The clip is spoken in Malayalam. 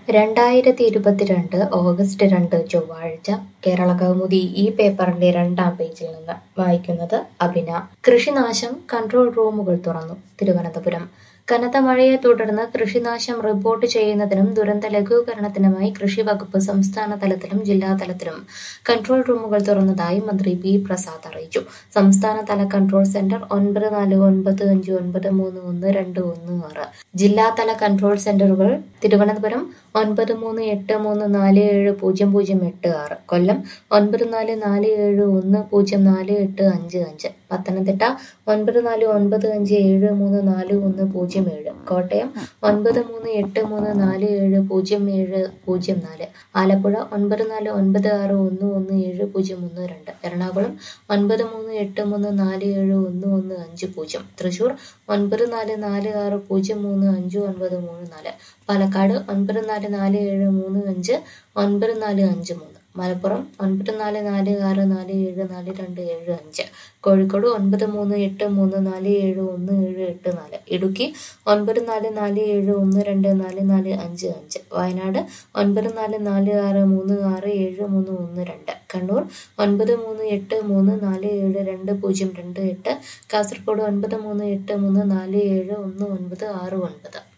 രണ്ടായിരത്തി ഇരുപത്തിരണ്ട് ഓഗസ്റ്റ് രണ്ട് ചൊവ്വാഴ്ച കേരള കൗമുദി ഈ പേപ്പറിന്റെ രണ്ടാം പേജിൽ നിന്ന് വായിക്കുന്നത് അഭിന കൃഷിനാശം കൺട്രോൾ റൂമുകൾ തുറന്നു തിരുവനന്തപുരം കനത്ത മഴയെ തുടർന്ന് കൃഷിനാശം റിപ്പോർട്ട് ചെയ്യുന്നതിനും ദുരന്ത ലഘൂകരണത്തിനുമായി കൃഷി വകുപ്പ് സംസ്ഥാന തലത്തിലും ജില്ലാ തലത്തിലും കൺട്രോൾ റൂമുകൾ തുറന്നതായി മന്ത്രി പി പ്രസാദ് അറിയിച്ചു സംസ്ഥാനതല കൺട്രോൾ സെന്റർ ഒൻപത് നാല് ഒൻപത് അഞ്ച് ഒൻപത് മൂന്ന് ഒന്ന് രണ്ട് ഒന്ന് ആറ് ജില്ലാതല കൺട്രോൾ സെന്ററുകൾ തിരുവനന്തപുരം ഒൻപത് മൂന്ന് എട്ട് മൂന്ന് നാല് ഏഴ് പൂജ്യം പൂജ്യം എട്ട് ആറ് കൊല്ലം ഒൻപത് നാല് നാല് ഏഴ് ഒന്ന് പൂജ്യം നാല് എട്ട് അഞ്ച് അഞ്ച് പത്തനംതിട്ട ഒൻപത് നാല് ഒൻപത് അഞ്ച് ഏഴ് മൂന്ന് നാല് ഒന്ന് പൂജ്യം ഏഴ് കോട്ടയം ഒൻപത് മൂന്ന് എട്ട് മൂന്ന് നാല് ഏഴ് പൂജ്യം ഏഴ് പൂജ്യം നാല് ആലപ്പുഴ ഒൻപത് നാല് ഒൻപത് ആറ് ഒന്ന് ഒന്ന് ഏഴ് പൂജ്യം ഒന്ന് രണ്ട് എറണാകുളം ഒൻപത് മൂന്ന് എട്ട് മൂന്ന് നാല് ഏഴ് ഒന്ന് ഒന്ന് അഞ്ച് പൂജ്യം തൃശൂർ ഒൻപത് നാല് നാല് ആറ് പൂജ്യം മൂന്ന് അഞ്ച് ഒൻപത് മൂന്ന് നാല് പാലക്കാട് ഒൻപത് നാല് നാല് ഏഴ് മൂന്ന് അഞ്ച് ഒൻപത് നാല് അഞ്ച് മൂന്ന് മലപ്പുറം ഒൻപത് നാല് നാല് ആറ് നാല് ഏഴ് നാല് രണ്ട് ഏഴ് അഞ്ച് കോഴിക്കോട് ഒൻപത് മൂന്ന് എട്ട് മൂന്ന് നാല് ഏഴ് ഒന്ന് ഏഴ് എട്ട് നാല് ഇടുക്കി ഒൻപത് നാല് നാല് ഏഴ് ഒന്ന് രണ്ട് നാല് നാല് അഞ്ച് അഞ്ച് വയനാട് ഒൻപത് നാല് നാല് ആറ് മൂന്ന് ആറ് ഏഴ് മൂന്ന് ഒന്ന് രണ്ട് കണ്ണൂർ ഒൻപത് മൂന്ന് എട്ട് മൂന്ന് നാല് ഏഴ് രണ്ട് പൂജ്യം രണ്ട് എട്ട് കാസർഗോഡ് ഒൻപത് മൂന്ന് എട്ട് മൂന്ന് നാല് ഏഴ് ഒന്ന് ഒൻപത് ആറ് ഒൻപത്